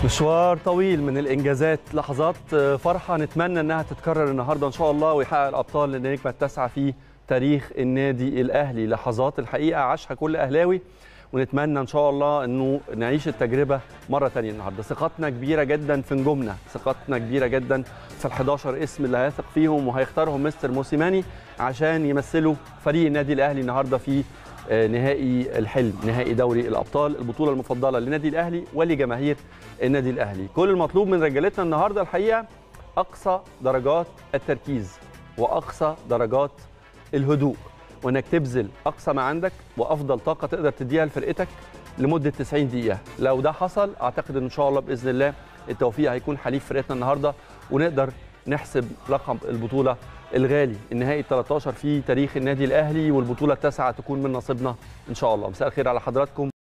مشوار طويل من الانجازات لحظات فرحه نتمنى انها تتكرر النهارده ان شاء الله ويحقق الابطال للنجمه التاسعه في تاريخ النادي الاهلي لحظات الحقيقه عاشها كل اهلاوي ونتمنى ان شاء الله انه نعيش التجربه مره ثانيه النهارده ثقتنا كبيره جدا في نجومنا ثقتنا كبيره جدا في ال11 اسم اللي هيثق فيهم وهيختارهم مستر موسيماني عشان يمثلوا فريق النادي الاهلي النهارده في نهائي الحلم نهائي دوري الابطال البطوله المفضله للنادي الاهلي ولجماهير النادي الاهلي كل المطلوب من رجالتنا النهارده الحقيقه اقصى درجات التركيز واقصى درجات الهدوء وانك تبذل اقصى ما عندك وافضل طاقه تقدر تديها لفرقتك لمده 90 دقيقه لو ده حصل اعتقد ان شاء الله باذن الله التوفيق هيكون حليف فرقتنا النهارده ونقدر نحسب لقب البطوله الغالي النهائي 13 في تاريخ النادي الاهلي والبطوله التاسعه تكون من نصيبنا ان شاء الله مساء الخير على حضراتكم